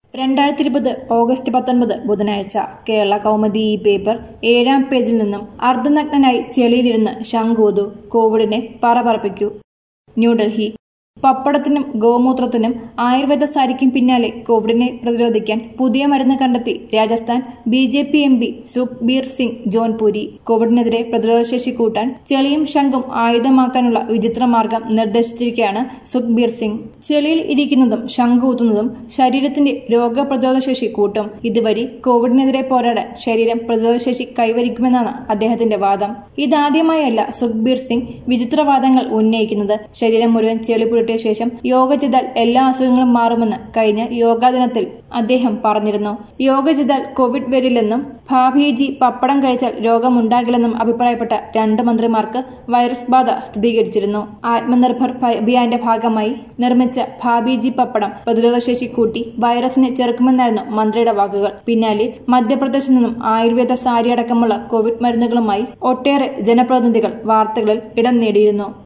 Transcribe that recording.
രണ്ടായിരത്തി ഇരുപത് ഓഗസ്റ്റ് പത്തൊൻപത് ബുധനാഴ്ച കേരള കൗമുദി ഈ പേപ്പർ ഏഴാം പേജിൽ നിന്നും അർദ്ധനഗ്നനായി ചെളിയിലിരുന്ന് ശംഖൂതു കോവിഡിനെ പറപറപ്പിക്കൂ ന്യൂഡൽഹി പപ്പടത്തിനും ഗോമൂത്രത്തിനും ആയുർവേദ സാരിക്കും പിന്നാലെ കോവിഡിനെ പ്രതിരോധിക്കാൻ പുതിയ മരുന്ന് കണ്ടെത്തി Rajasthan B J P M P Sukhbir Singh Jaunpuri കോവിഡിനെതിരെ പ്രതിരോധശേഷി കൂട്ടാൻ ചെളിയും ശംഖും ആയുധമാക്കാനുള്ള വിചിത്ര മാർഗം നിർദ്ദേശിച്ചിരിക്കുകയാണ് സുഖ്ബീർ സിംഗ് ചെളിയിൽ ഇരിക്കുന്നതും ശംഖൂത്തുന്നതും ശരീരത്തിന്റെ രോഗപ്രതിരോധശേഷി കൂട്ടും ഇതുവഴി കോവിഡിനെതിരെ പോരാടാൻ ശരീരം പ്രതിരോധശേഷി കൈവരിക്കുമെന്നാണ് അദ്ദേഹത്തിന്റെ വാദം ഇതാദ്യമായല്ല സുഖ്ബീർ സിംഗ് വിചിത്രവാദങ്ങൾ ഉന്നയിക്കുന്നത് ശരീരം മുഴുവൻ ചെളി പുരട്ടിയ ശേഷം യോഗ ചെയ്താൽ എല്ലാ അസുഖങ്ങളും മാറുമെന്ന് കഴിഞ്ഞ യോഗാ ദിനത്തിൽ അദ്ദേഹം പറഞ്ഞിരുന്നു യോഗ ചെയ്താൽ കോവിഡ് വരില്ലെന്നും ഭാഭിജി പപ്പടം കഴിച്ചാൽ രോഗമുണ്ടാകില്ലെന്നും അഭിപ്രായപ്പെട്ട രണ്ട് മന്ത്രിമാർക്ക് വൈറസ് ബാധ സ്ഥിരീകരിച്ചിരുന്നു ആത്മനിർഭർ അഭിയാന്റെ ഭാഗമായി നിർമ്മിച്ച ഭാബിജി പപ്പടം പ്രതിരോധശേഷി കൂട്ടി വൈറസിനെ ചെറുക്കുമെന്നായിരുന്നു മന്ത്രിയുടെ വാക്കുകൾ പിന്നാലെ മധ്യപ്രദേശിൽ നിന്നും ആയുർവേദ സാരി അടക്കമുള്ള കോവിഡ് മരുന്നുകളുമായി ഒട്ടേറെ ജനപ്രതിനിധികൾ വാർത്തകളിൽ ഇടം നേടിയിരുന്നു